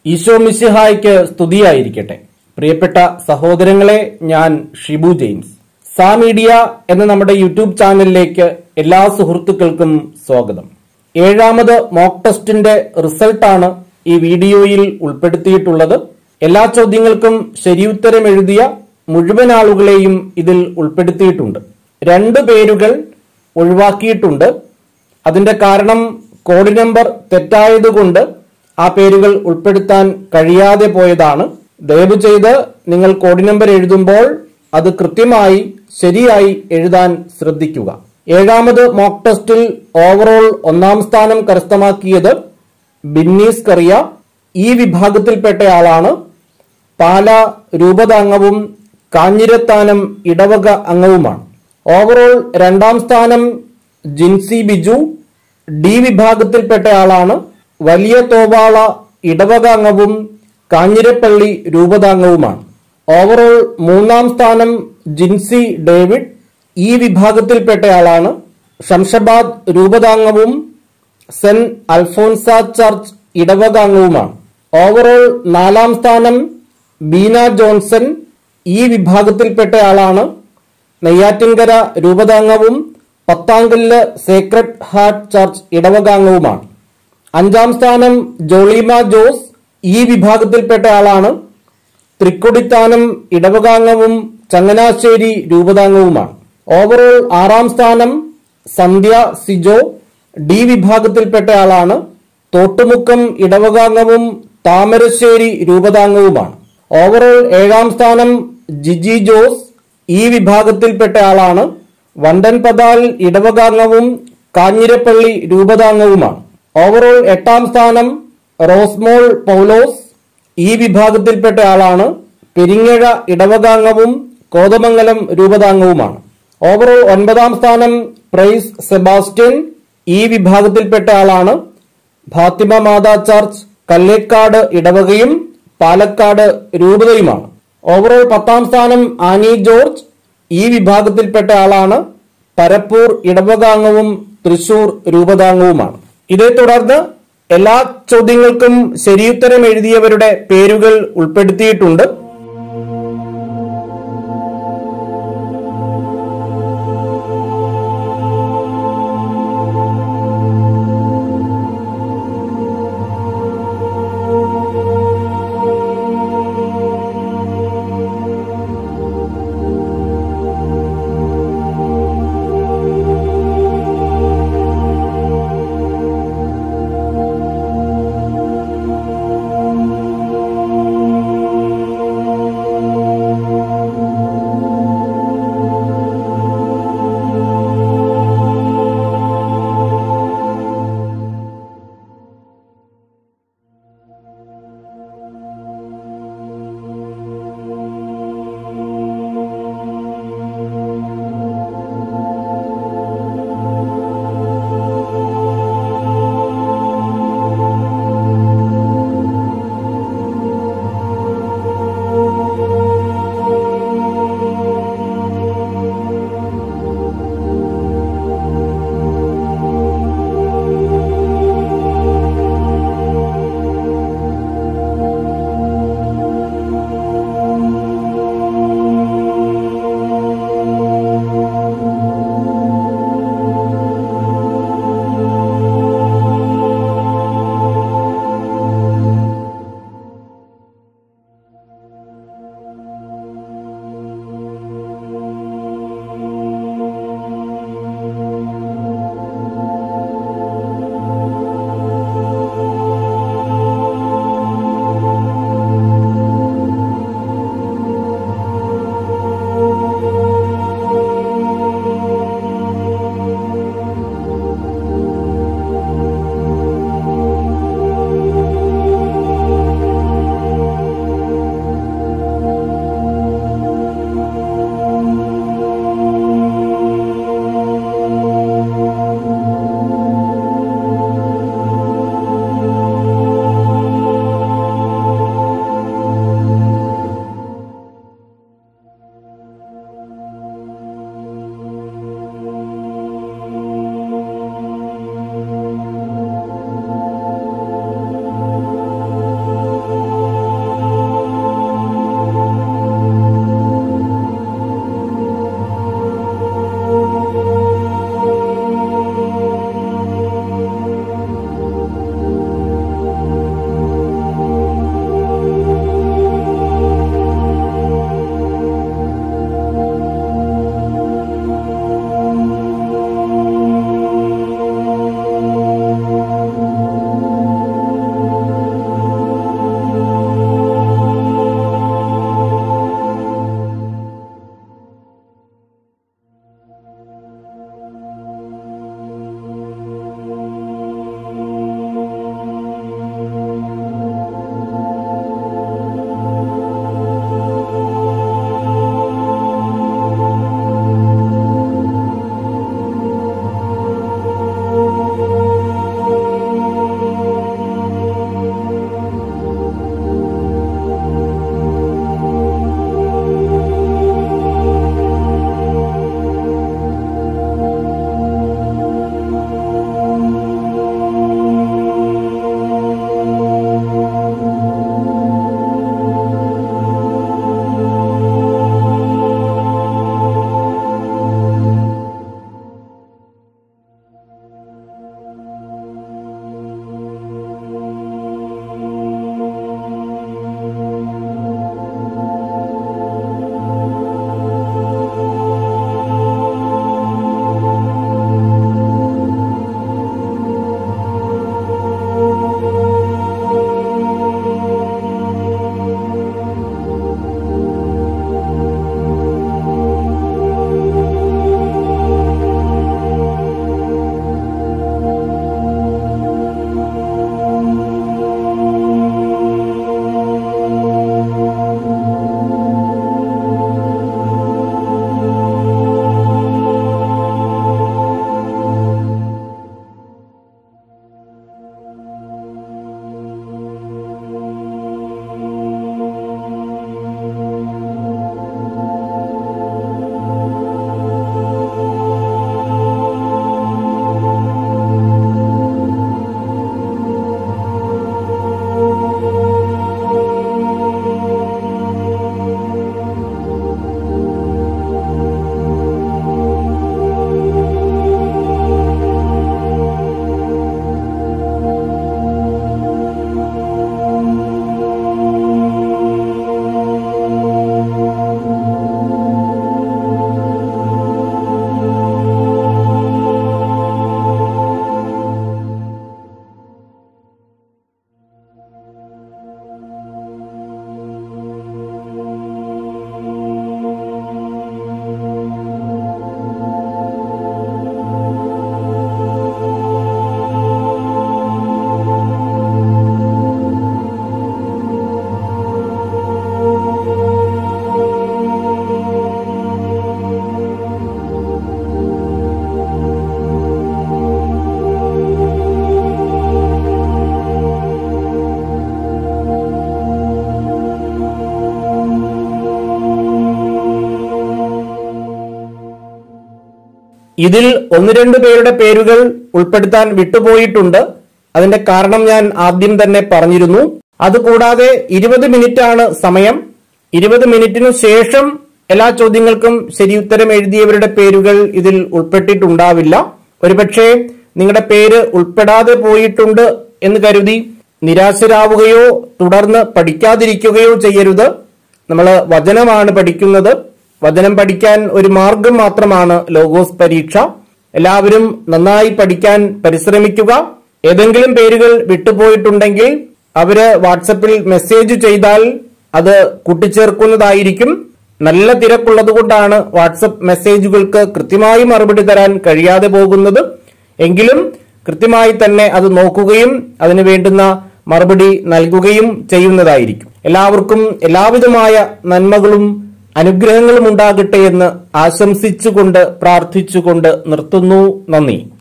ഈശോ മിശിഹായ്ക്ക് സ്തുതിയായിരിക്കട്ടെ പ്രിയപ്പെട്ട സഹോദരങ്ങളെ ഞാൻ ഷിബു ജെയിംസ് സാ മീഡിയ എന്ന നമ്മുടെ യൂട്യൂബ് ചാനലിലേക്ക് എല്ലാ സുഹൃത്തുക്കൾക്കും സ്വാഗതം ഏഴാമത് മോക്ക് ടെസ്റ്റിന്റെ റിസൾട്ടാണ് ഈ വീഡിയോയിൽ ഉൾപ്പെടുത്തിയിട്ടുള്ളത് എല്ലാ ചോദ്യങ്ങൾക്കും ശരിയുത്തരം എഴുതിയ മുഴുവൻ ആളുകളെയും ഇതിൽ ഉൾപ്പെടുത്തിയിട്ടുണ്ട് രണ്ട് പേരുകൾ ഒഴിവാക്കിയിട്ടുണ്ട് അതിന്റെ കാരണം കോഡ് നമ്പർ തെറ്റായതുകൊണ്ട് ആ പേരുകൾ ഉൾപ്പെടുത്താൻ കഴിയാതെ പോയതാണ് ദയവ് ചെയ്ത് നിങ്ങൾ കോഡ് നമ്പർ എഴുതുമ്പോൾ അത് കൃത്യമായി ശരിയായി എഴുതാൻ ശ്രദ്ധിക്കുക ഏഴാമത് മോക്ക് ടെസ്റ്റിൽ ഓവറോൾ ഒന്നാം സ്ഥാനം കരസ്ഥമാക്കിയത് ബിന്നീസ് കറിയ ഈ വിഭാഗത്തിൽപ്പെട്ടയാളാണ് പാല രൂപതാംഗവും കാഞ്ഞിരത്താനം ഇടവക അംഗവുമാണ് ഓവറോൾ രണ്ടാം സ്ഥാനം ജിൻസി ബിജു ഡി വിഭാഗത്തിൽപ്പെട്ടയാളാണ് വലിയ തോവാള ഇടവക അംഗവും കാഞ്ഞിരപ്പള്ളി രൂപതാംഗവുമാണ് ഓവറോൾ മൂന്നാം സ്ഥാനം ജിൻസി ഡേവിഡ് ഈ വിഭാഗത്തിൽപ്പെട്ടയാളാണ് ഷംഷബാദ് രൂപതാംഗവും സെന്റ് അൽഫോൻസ ചർച്ച് ഇടവക അംഗവുമാണ് ഓവറോൾ നാലാം സ്ഥാനം ബീന ജോൺസൺ ഈ വിഭാഗത്തിൽപ്പെട്ടയാളാണ് നെയ്യാറ്റിൻകര രൂപതാംഗവും പത്താങ്കല്ല് സേക്രഡ് ഹാർട്ട് ചർച്ച് ഇടവകാംഗവുമാണ് അഞ്ചാം സ്ഥാനം ജോളിമ ജോസ് ഈ വിഭാഗത്തിൽപ്പെട്ട ആളാണ് തൃക്കൊടിത്താനം ഇടവകാംഗവും ചങ്ങനാശ്ശേരി രൂപതാംഗവുമാണ് ഓവറോൾ ആറാം സ്ഥാനം സന്ധ്യ സിജോ ഡി വിഭാഗത്തിൽപ്പെട്ട ആളാണ് തോട്ടുമുക്കം ഇടവകാംഗവും താമരശ്ശേരി രൂപതാംഗവുമാണ് ഓവറോൾ ഏഴാം സ്ഥാനം ജിജി ജോസ് ഈ വിഭാഗത്തിൽപ്പെട്ട ആളാണ് വണ്ടൻ പതാൽ ഇടവകാംഗവും കാഞ്ഞിരപ്പള്ളി രൂപതാംഗവുമാണ് ഓവറോൾ എട്ടാം സ്ഥാനം റോസ്മോൾ പൗലോസ് ഈ വിഭാഗത്തിൽപ്പെട്ട ആളാണ് പെരിങ്ങഴ ഇടവകാംഗവും കോതമംഗലം രൂപതാംഗവുമാണ് ഓവറോൾ ഒൻപതാം സ്ഥാനം പ്രൈസ് സെബാസ്റ്റ്യൻ ഈ വിഭാഗത്തിൽപ്പെട്ട ആളാണ് ഫാത്തിമ മാതാ ചർച്ച് കല്ലേക്കാട് ഇടവകയും പാലക്കാട് രൂപതയുമാണ് ഓവറോൾ പത്താം സ്ഥാനം ആനി ജോർജ് ഈ വിഭാഗത്തിൽപ്പെട്ട ആളാണ് പരപ്പൂർ ഇടവകാംഗവും തൃശൂർ രൂപതാംഗവുമാണ് ഇതേ തുടർന്ന് എല്ലാ ചോദ്യങ്ങൾക്കും ശരിയുത്തരം എഴുതിയവരുടെ പേരുകൾ ഉൾപ്പെടുത്തിയിട്ടുണ്ട് ഇതിൽ ഒന്ന് രണ്ട് പേരുടെ പേരുകൾ ഉൾപ്പെടുത്താൻ വിട്ടുപോയിട്ടുണ്ട് അതിന്റെ കാരണം ഞാൻ ആദ്യം തന്നെ പറഞ്ഞിരുന്നു അതുകൂടാതെ ഇരുപത് മിനിറ്റ് ആണ് സമയം ഇരുപത് മിനിറ്റിനു ശേഷം എല്ലാ ചോദ്യങ്ങൾക്കും ശരിയുത്തരം എഴുതിയവരുടെ പേരുകൾ ഇതിൽ ഉൾപ്പെട്ടിട്ടുണ്ടാവില്ല ഒരുപക്ഷെ നിങ്ങളുടെ പേര് ഉൾപ്പെടാതെ പോയിട്ടുണ്ട് എന്ന് കരുതി നിരാശരാവുകയോ തുടർന്ന് പഠിക്കാതിരിക്കുകയോ ചെയ്യരുത് നമ്മൾ വചനമാണ് പഠിക്കുന്നത് വചനം പഠിക്കാൻ ഒരു മാർഗം മാത്രമാണ് ലോഗോസ് പരീക്ഷ എല്ലാവരും നന്നായി പഠിക്കാൻ പരിശ്രമിക്കുക ഏതെങ്കിലും പേരുകൾ വിട്ടുപോയിട്ടുണ്ടെങ്കിൽ അവര് വാട്സപ്പിൽ മെസ്സേജ് ചെയ്താൽ അത് കൂട്ടിച്ചേർക്കുന്നതായിരിക്കും നല്ല തിരക്കുള്ളത് കൊണ്ടാണ് വാട്സപ്പ് മെസ്സേജുകൾക്ക് കൃത്യമായി മറുപടി തരാൻ കഴിയാതെ പോകുന്നത് എങ്കിലും കൃത്യമായി തന്നെ അത് നോക്കുകയും അതിന് വേണ്ടുന്ന മറുപടി നൽകുകയും ചെയ്യുന്നതായിരിക്കും എല്ലാവർക്കും എല്ലാവിധമായ നന്മകളും അനുഗ്രഹങ്ങളും ഉണ്ടാകട്ടെ എന്ന് ആശംസിച്ചുകൊണ്ട് പ്രാർത്ഥിച്ചുകൊണ്ട് നിർത്തുന്നു നന്ദി